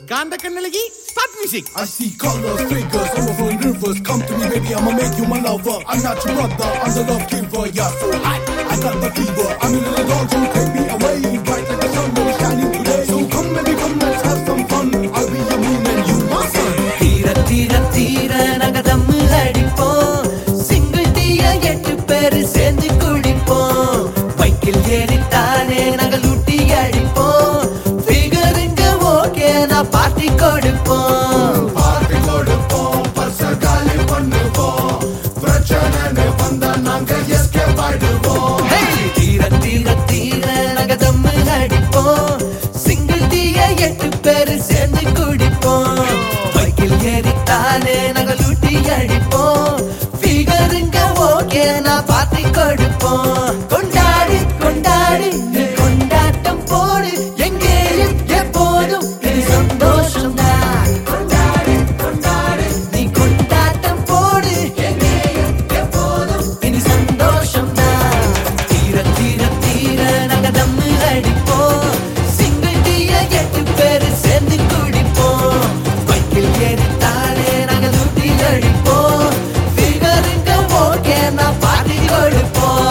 காந்த கண்ணழகி start music I see colors, figures, overflowing rivers. Come to me, baby, I'ma make you my lover. I'm not your brother, I'm the love giver. Yeah, so hot, I got the fever. I'm in the dog, don't take me away. Bright like the sun, will be shining today. So come, baby, come, let's have some fun. I'll be your moon and you my sun. தீர தீர தீர நாங்க தம்மு அடிப்போம் single டீய எட்டு பேரு சேர்ந்து குடிப்போம் பைக்கில் ஏறித்தானே நாங்க லூட்டி அடிப்போம் ஃபிகருங்க ஓகே நான் பார்ட்டி கொடுப்போம் பார்ட்டி கொடுப்போம், பர்ச காலி பண்ணுவோம். பிரச்சனைன்னு வந்தா நாங்க escape ஆயிடுவோம். Hey! தீர தீர தீர நாங்க தம்மு அடிப்போம் சிங்கிள் டீய எட்டு பேரு சேர்ந்து குடிப்போம் பைக்கில் ஏறித்தானே நாங்க லூட்டி அடிப்போம் ஃபிகருங்க ஓகே நான் பார்ட்டி கொடுப்போம் கொண்டாடி கொண்டாடி நீ கொண்டாட்டம் போடு எங்கேயும் எப்போதும் இது சந்தோஷம் தான் கொண்டாடி கொண்டாடி நீ கொண்டாட்டம் போடு எங்கேயும் எப்போதும் இனி சந்தோஷம் தான் தீர தீர தீர நாங்க தம்மு அடிப்போம் சிங்கிள் டீய எட்டு பேரு சேர்ந்து குடிப்போம் பைக்கில் ஏறித்தானே நாங்க லூட்டி அடிப்போம் ஃபிகருங்க ஓகே நான் பாட்டி கொடுப்போம்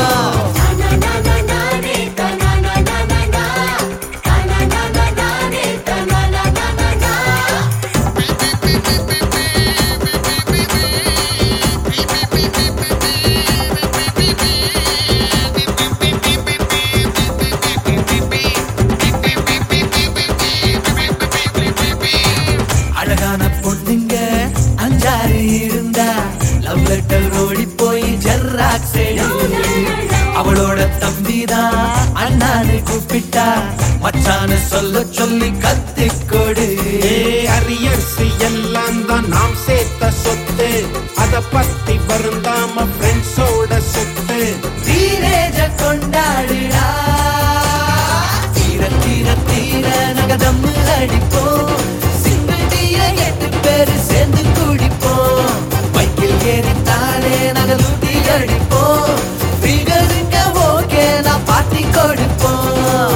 அழகான பொண்ணுங்க அஞ்சாறு இருந்தா லவ் லெட்டர் ஓடி போய் ஜெர்ராக்ஸ் அவளோட தம்பிதான் அண்ணான்னு கூப்பிட்டா மச்சான்னு சொல்ல சொல்லி கத்திக்கொடு அரியர்ஸ் எல்லாம் தான் நாம் சேர்த்த சொத்து அத பத்தி வருந்தாம ஃப்ரெண்ட்ஸோட சொத்து தீரேஜ கொண்டாடுடா தீர தீர தீர நகதம்மு அடிப்போம் சிங்கிள் டீய எட்டு பேரு சேர்ந்து குடிப்போம் பைக்கில் ஏறித்தானே நகலூட்டி அடிப்போம் ஃபிகருங்க ஓகே நான் பாட்டி கொடுப்போம்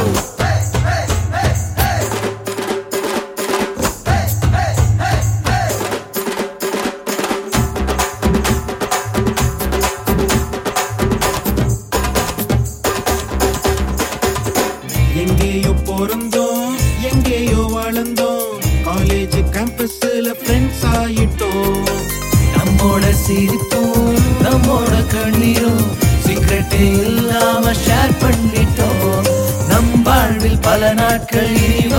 எங்கேயோ பிறந்தோம் எங்கேயோ வளர்ந்தோம் காலேஜ் கேம்பஸ்ல ஃப்ரெண்ட்ஸ் ஆயிட்டோம் நம்மோட சிரிப்பும் நம்மோட கண்ணீரும் சீக்கிரட்டே இல்லாம ஷேர் பண்ணிட்டோம் நம் வாழ்வில் பல நாட்கள் இனி